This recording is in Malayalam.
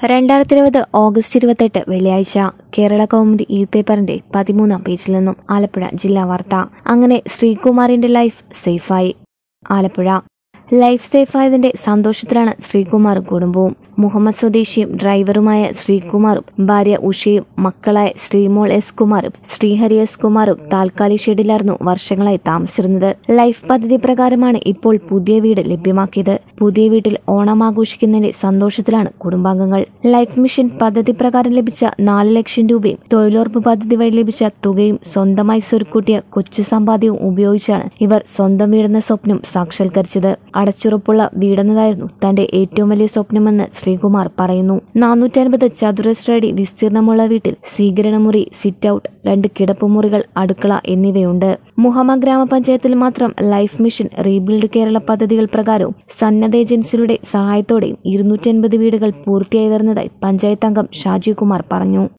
രണ്ടായിരത്തി ഇരുപത് ഓഗസ്റ്റ് ഇരുപത്തെട്ട് വെള്ളിയാഴ്ച കേരള കൗമുദി ഇ പേപ്പറിന്റെ പതിമൂന്നാം പേജിൽ നിന്നും ആലപ്പുഴ ജില്ലാ വാർത്ത അങ്ങനെ ശ്രീകുമാറിന്റെ ലൈഫ് സേഫായി ആലപ്പുഴ ലൈഫ് സേഫായതിന്റെ സന്തോഷത്തിലാണ് ശ്രീകുമാറും കുടുംബവും മുഹമ്മദ് സ്വദേശിയും ഡ്രൈവറുമായ ശ്രീകുമാറും ഭാര്യ ഉഷയും മക്കളായ ശ്രീമോൾ എസ് കുമാറും ശ്രീഹരി എസ് കുമാറും താൽക്കാലിക ഷെഡിലായിരുന്നു വർഷങ്ങളായി താമസിച്ചിരുന്നത് ലൈഫ് പദ്ധതി പ്രകാരമാണ് ഇപ്പോൾ പുതിയ വീട് ലഭ്യമാക്കിയത് പുതിയ വീട്ടിൽ ഓണം ആഘോഷിക്കുന്നതിന്റെ സന്തോഷത്തിലാണ് കുടുംബാംഗങ്ങൾ ലൈഫ് മിഷൻ പദ്ധതി പ്രകാരം ലഭിച്ച നാല് ലക്ഷം രൂപയും തൊഴിലുറപ്പ് പദ്ധതി വഴി ലഭിച്ച തുകയും സ്വന്തമായി സ്വരുക്കൂട്ടിയ കൊച്ചു സമ്പാദ്യവും ഉപയോഗിച്ചാണ് ഇവർ സ്വന്തം വീടെന്ന സ്വപ്നം സാക്ഷാത്കരിച്ചത് അടച്ചുറപ്പുള്ള വീടെന്നതായിരുന്നു തന്റെ ഏറ്റവും വലിയ സ്വപ്നമെന്ന് ശ്രീകുമാർ പറയുന്നു നാനൂറ്റി അൻപത് ചതുരശ്ര അടി വിസ്തീർണമുള്ള വീട്ടിൽ സ്വീകരണമുറി സിറ്റ് ഔട്ട് രണ്ട് കിടപ്പുമുറികൾ അടുക്കള എന്നിവയുണ്ട് മുഹമ്മ ഗ്രാമപഞ്ചായത്തിൽ മാത്രം ലൈഫ് മിഷൻ റീബിൽഡ് കേരള പദ്ധതികൾ പ്രകാരവും സന്നദ്ധ ഏജൻസികളുടെ സഹായത്തോടെയും ഇരുന്നൂറ്റി അൻപത് വീടുകൾ പൂർത്തിയായി വരുന്നതായി പഞ്ചായത്ത് അംഗം ഷാജി കുമാർ പറഞ്ഞു